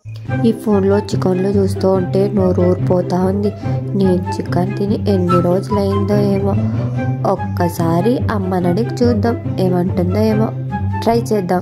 ఈ ఫోన్లో చికెన్లు చూస్తూ ఉంటే నోరు ఊరిపోతా ఉంది నేను చికెన్ తిని ఎన్ని రోజులైందో ఏమో ఒక్కసారి అమ్మనడికి చూద్దాం ఏమంటుందో ఏమో ట్రై చేద్దాం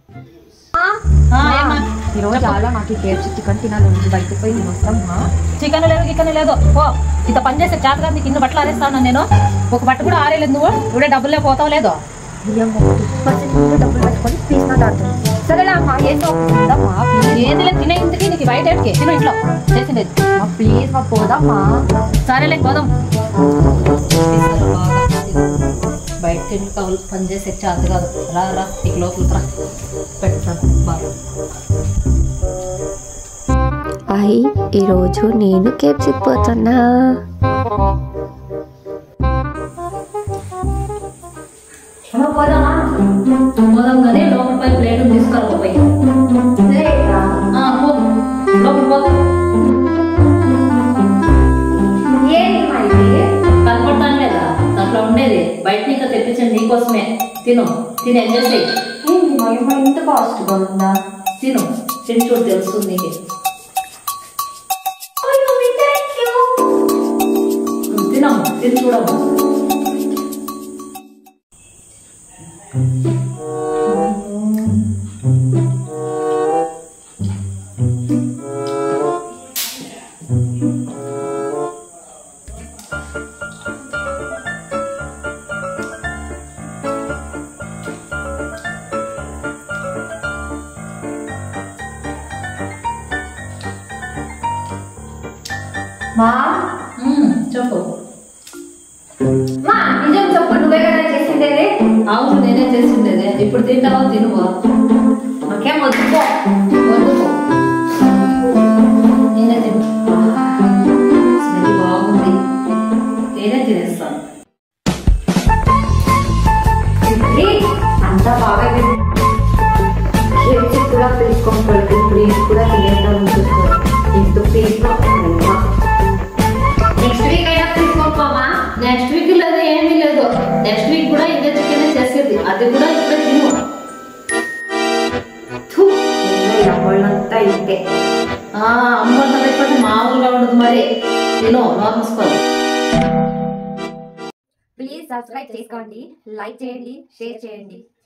ఈరోజు చాలా నాకు కేఎఫ్సీ చికెన్ తినాలి బయటకు పోయి తినొస్తాం చికెన్ లేదు చికెన్ లేదు ఓ ఇంత పని చేసే చేత కాదు నీకు ఇన్ని బట్టలు ఆరేస్తాను నేను ఒక బట్ట కూడా ఆరేలేదు నువ్వు ఇప్పుడే డబ్బులే పోతావు లేదో డబ్బులు పెట్టుకొని ప్లీజ్ నా దాడుతుంది సరేలే అమ్మా ఏంటో పోదామా ఏంది లేదు తినే ఇంటికి నీకు బయట ఏడికి తిను ఇంట్లో చేసిండేది ప్లీజ్ మా పోదామా సరేలే పోదాం బయట తిండి కావాలి పని చేసే చేత కాదు రా రా నీకు లోపలికి రా పెడతాను బాగా అయి ఈరోజు నేను కేప్సిక్ పోతున్నా పోదామా పోదాం కానీ లోపల పై ప్లేట్ తీసుకురా పోయి ఆ, పో లోపల పోతాం ఏంటి మా ఇది కనపడతాను లేదా దాంట్లో ఉండేది బయట ఇంకా తెప్పించండి నీకోసమే తిను తిని ఎంజాయ్ చేయి ఏంటి మా అమ్మ ఇంత కాస్ట్గా ఉందా తిను తిని చూడు తెలుస్తుంది నీకు తినమ్మ తిని చూడమ్మ మా మ్మ్, చెప్పు మా నిజం చెప్పు నువ్వే కదా చేసిండేది అవును నేనే చేసిండేది ఇప్పుడు తింటావా తినువా నాకేం వద్దుకో వద్దుకో నేనే తిను స్మెల్ బాగుంది నేనే తినేస్తాను ఇది అంతా బాగా కేజీ కూడా పిలుచుకోవాలి ఇప్పుడు ఇది కూడా తినేద్దాం చూసుకో ఇంత ప్లీజ్ నెక్స్ట్ వీక్ అయినా తీసుకోపోమా నెక్స్ట్ వీక్ లేదు ఏమీ లేదు నెక్స్ట్ వీక్ కూడా ఇదే చికెన్ చేసేది అది కూడా ఇప్పుడే తిను అమ్మోళ్ళంతా ఇంతే ఆ, అమ్మ లేకపోతే మామూలుగా ఉండదు మరి తిను నోసుకోవాలి ప్లీజ్ సబ్స్క్రైబ్ చేసుకోండి లైక్ చేయండి షేర్ చేయండి